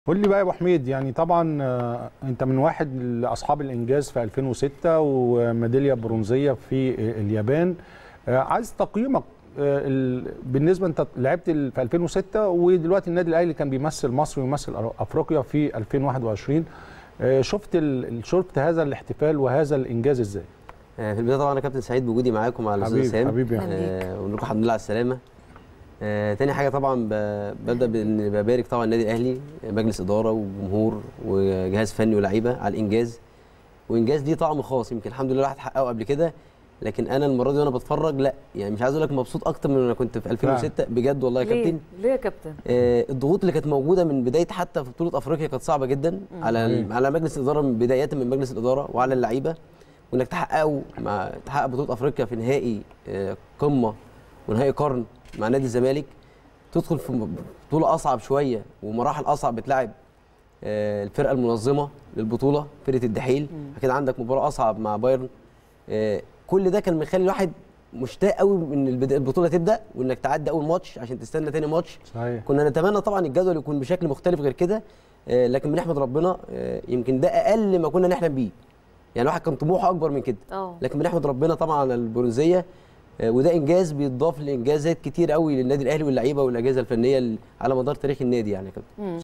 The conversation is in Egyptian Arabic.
قول لي بقى يا ابو حميد يعني طبعا آه، انت من واحد لاصحاب الانجاز في 2006 وميداليه برونزيه في اليابان آه، عايز تقييمك آه، ال- بالنسبه انت لعبت ال- في 2006 ودلوقتي النادي الاهلي كان بيمثل مصر ويمثل أر- افريقيا في 2021 آه، شفت ال- شفت هذا الاحتفال وهذا الانجاز ازاي؟ آه، في البدايه طبعا انا كابتن سعيد بوجودي معاكم مع الاستاذ حبيبي سام حبيبي يا أهلا. أحمد. آه، ونقول لكم الحمد لله على السلامه آه، تاني حاجه طبعا ب- ببدا بان ببارك طبعا النادي الاهلي مجلس اداره وجمهور وجهاز فني ولاعيبه على الانجاز وانجاز ليه طعم خاص يمكن الحمد لله الواحد حققه قبل كده لكن انا المره دي وانا بتفرج لا يعني مش عايز اقول لك مبسوط اكتر من انا كنت في 2006 بجد والله يا ليه؟ كابتن ليه يا كابتن؟ آه، الضغوط اللي كانت موجوده من بدايه حتى في بطوله افريقيا كانت صعبه جدا على ال- على مجلس الاداره من بدايه من مجلس الاداره وعلى اللعيبه وانك تحققه مع تحقق بطوله افريقيا في نهائي آه، قمه ونهائي قرن مع نادي الزمالك تدخل في م- بطوله اصعب شويه ومراحل اصعب بتلعب آه، الفرقه المنظمه للبطوله فرقه الدحيل اكيد عندك مباراه اصعب مع بايرن آه، كل ده كان مخلي الواحد مشتاق قوي ان البدا- البطوله تبدا وانك تعدي اول ماتش عشان تستنى تاني ماتش صحيح كنا نتمنى طبعا الجدول يكون بشكل مختلف غير كده آه، لكن بنحمد ربنا آه، يمكن ده اقل ما كنا نحلم بيه يعني الواحد كان طموحه اكبر من كده اه لكن بنحمد ربنا طبعا على البرونزيه آه، وده انجاز بيضاف لانجازات كتير قوي للنادي الاهلي واللعيبه والاجهزه الفنيه ال- على مدار تاريخ النادي يعني يا كابتن